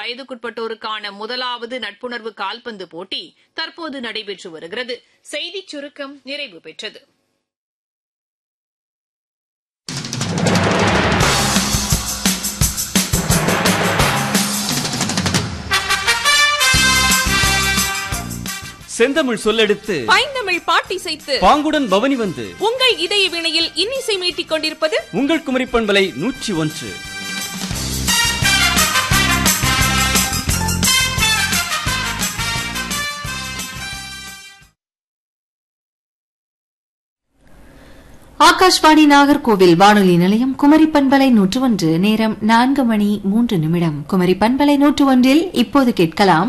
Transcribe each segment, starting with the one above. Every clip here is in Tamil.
வயதுக்குட்பட்டோருக்கான முதலாவது நட்புணர்வு கால்பந்து போட்டி தற்போது நடைபெற்று வருகிறது செய்திச் சுருக்கம் நிறைவு பெற்றது செந்தமிழ் சொல்லெடுத்து பைந்தமிழ் பாட்டிசைத்து பாங்குடன் பவனி வந்து உங்கள் இதய வினையில் இன்னிசை மீட்டிக் கொண்டிருப்பது உங்கள் குமரி பண்பலை நூற்றி ஒன்று ஆகாஷ்வாணி நாகர்கோவில் வானொலி நிலையம் குமரி பண்பலை நூற்று ஒன்று நேரம் நான்கு மணி மூன்று நிமிடம் குமரி பண்பலை நூற்று ஒன்றில் இப்போது கேட்கலாம்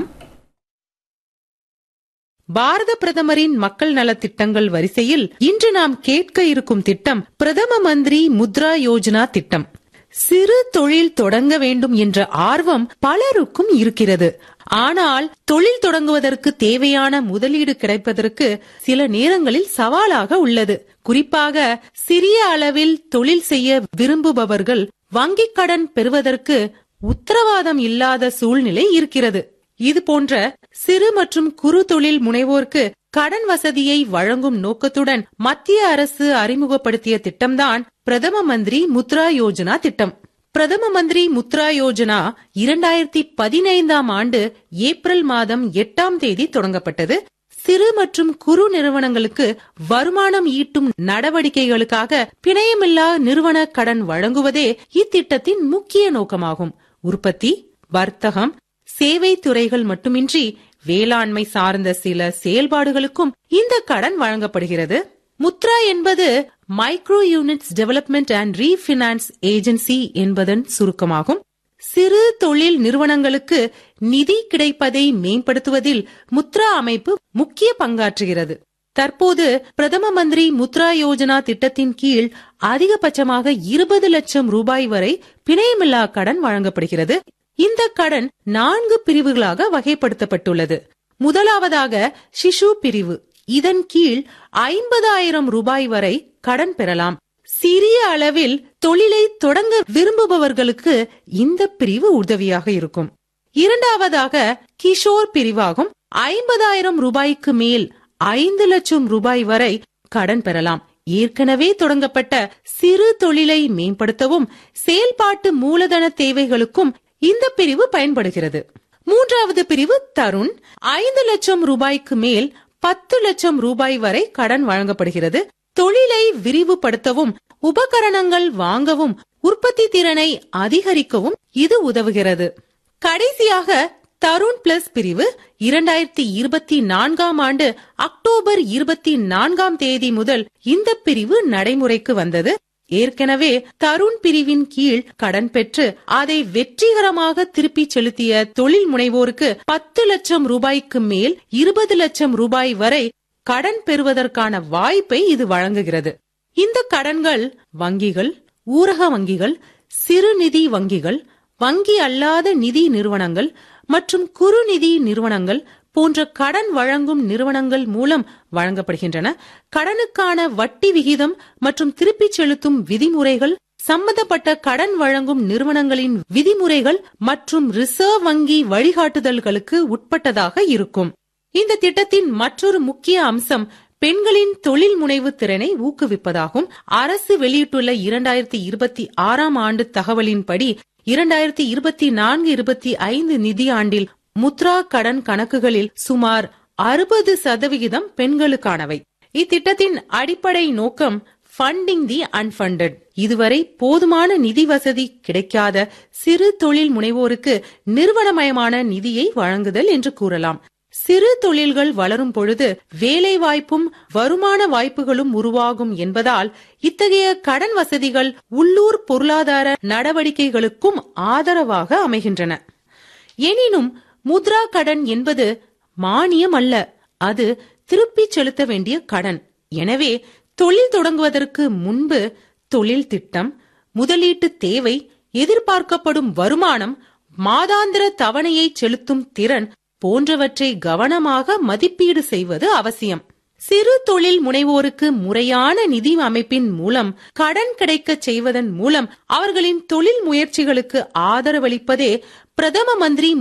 பாரத பிரதமரின் மக்கள் நலத்திட்டங்கள் வரிசையில் இன்று நாம் கேட்க இருக்கும் திட்டம் பிரதம மந்திரி முத்ரா யோஜனா திட்டம் சிறு தொழில் தொடங்க வேண்டும் என்ற ஆர்வம் பலருக்கும் இருக்கிறது ஆனால் தொழில் தொடங்குவதற்கு தேவையான முதலீடு கிடைப்பதற்கு சில நேரங்களில் சவாலாக உள்ளது குறிப்பாக சிறிய அளவில் தொழில் செய்ய விரும்புபவர்கள் வங்கிக் கடன் பெறுவதற்கு உத்தரவாதம் இல்லாத சூழ்நிலை இருக்கிறது இது போன்ற சிறு மற்றும் குறு தொழில் முனைவோருக்கு கடன் வசதியை வழங்கும் நோக்கத்துடன் மத்திய அரசு அறிமுகப்படுத்திய திட்டம்தான் பிரதம மந்திரி முத்ரா யோஜனா திட்டம் பிரதம மந்திரி முத்ரா யோஜனா இரண்டாயிரத்தி பதினைந்தாம் ஆண்டு ஏப்ரல் மாதம் எட்டாம் தேதி தொடங்கப்பட்டது சிறு மற்றும் குறு நிறுவனங்களுக்கு வருமானம் ஈட்டும் நடவடிக்கைகளுக்காக பிணையமில்லா நிறுவன கடன் வழங்குவதே இத்திட்டத்தின் முக்கிய நோக்கமாகும் உற்பத்தி வர்த்தகம் சேவை துறைகள் மட்டுமின்றி வேளாண்மை சார்ந்த சில செயல்பாடுகளுக்கும் இந்த கடன் வழங்கப்படுகிறது முத்ரா என்பது micro units development and refinance agency என்பதன் சுருக்கமாகும் சிறு தொழில் நிறுவனங்களுக்கு நிதி கிடைப்பதை மேம்படுத்துவதில் முத்ரா அமைப்பு முக்கிய பங்காற்றுகிறது தற்போது பிரதம மந்திரி முத்ரா யோஜனா திட்டத்தின் கீழ் அதிகபட்சமாக இருபது லட்சம் ரூபாய் வரை பிணையமில்லா கடன் வழங்கப்படுகிறது இந்த கடன் நான்கு பிரிவுகளாக வகைப்படுத்தப்பட்டுள்ளது முதலாவதாக சிசு பிரிவு இதன் கீழ் ஐம்பதாயிரம் ரூபாய் வரை கடன் பெறலாம் சிறிய அளவில் தொழிலை தொடங்க விரும்புபவர்களுக்கு இந்த பிரிவு உதவியாக இருக்கும் இரண்டாவதாக கிஷோர் பிரிவாகும் ஐம்பதாயிரம் ரூபாய்க்கு மேல் ஐந்து லட்சம் ரூபாய் வரை கடன் பெறலாம் ஏற்கனவே தொடங்கப்பட்ட சிறு தொழிலை மேம்படுத்தவும் செயல்பாட்டு மூலதன தேவைகளுக்கும் இந்த பிரிவு பயன்படுகிறது மூன்றாவது பிரிவு தருண் ஐந்து லட்சம் ரூபாய்க்கு மேல் பத்து லட்சம் ரூபாய் வரை கடன் வழங்கப்படுகிறது தொழிலை விரிவுபடுத்தவும் உபகரணங்கள் வாங்கவும் உற்பத்தி திறனை அதிகரிக்கவும் இது உதவுகிறது கடைசியாக தருண் பிளஸ் பிரிவு இரண்டாயிரத்தி இருபத்தி நான்காம் ஆண்டு அக்டோபர் இருபத்தி நான்காம் தேதி முதல் இந்த பிரிவு நடைமுறைக்கு வந்தது ஏற்கனவே தருண் பிரிவின் கீழ் கடன் பெற்று அதை வெற்றிகரமாக திருப்பி செலுத்திய தொழில் முனைவோருக்கு பத்து லட்சம் ரூபாய்க்கு மேல் இருபது லட்சம் ரூபாய் வரை கடன் பெறுவதற்கான வாய்ப்பை இது வழங்குகிறது இந்த கடன்கள் வங்கிகள் ஊரக வங்கிகள் சிறுநிதி வங்கிகள் வங்கி அல்லாத நிதி நிறுவனங்கள் மற்றும் குறுநிதி நிறுவனங்கள் போன்ற கடன் வழங்கும் நிறுவனங்கள் மூலம் வழங்கப்படுகின்றன கடனுக்கான வட்டி விகிதம் மற்றும் திருப்பிச் செலுத்தும் விதிமுறைகள் சம்பந்தப்பட்ட கடன் வழங்கும் நிறுவனங்களின் விதிமுறைகள் மற்றும் ரிசர்வ் வங்கி வழிகாட்டுதல்களுக்கு உட்பட்டதாக இருக்கும் இந்த திட்டத்தின் மற்றொரு முக்கிய அம்சம் பெண்களின் தொழில் முனைவு திறனை ஊக்குவிப்பதாகும் அரசு வெளியிட்டுள்ள இரண்டாயிரத்தி இருபத்தி ஆறாம் ஆண்டு தகவலின்படி இரண்டாயிரத்தி இருபத்தி நான்கு இருபத்தி ஐந்து நிதியாண்டில் முத்ரா கடன் கணக்குகளில் சுமார் அறுபது சதவிகிதம் பெண்களுக்கானவை இத்திட்டத்தின் அடிப்படை நோக்கம் ஃபண்டிங் தி அன்ஃபண்டட் இதுவரை போதுமான நிதி வசதி கிடைக்காத சிறு தொழில் முனைவோருக்கு நிறுவனமயமான நிதியை வழங்குதல் என்று கூறலாம் சிறு தொழில்கள் வளரும் பொழுது வேலை வாய்ப்பும் வருமான வாய்ப்புகளும் உருவாகும் என்பதால் இத்தகைய கடன் வசதிகள் உள்ளூர் பொருளாதார நடவடிக்கைகளுக்கும் ஆதரவாக அமைகின்றன எனினும் முத்ரா கடன் என்பது மானியம் அல்ல அது திருப்பிச் செலுத்த வேண்டிய கடன் எனவே தொழில் தொடங்குவதற்கு முன்பு தொழில் திட்டம் முதலீட்டு தேவை எதிர்பார்க்கப்படும் வருமானம் மாதாந்திர தவணையை செலுத்தும் திறன் போன்றவற்றை கவனமாக மதிப்பீடு செய்வது அவசியம் சிறு தொழில் முனைவோருக்கு முறையான நிதி அமைப்பின் மூலம் கடன் கிடைக்கச் செய்வதன் மூலம் அவர்களின் தொழில் முயற்சிகளுக்கு ஆதரவளிப்பதே பிரதம மந்திரி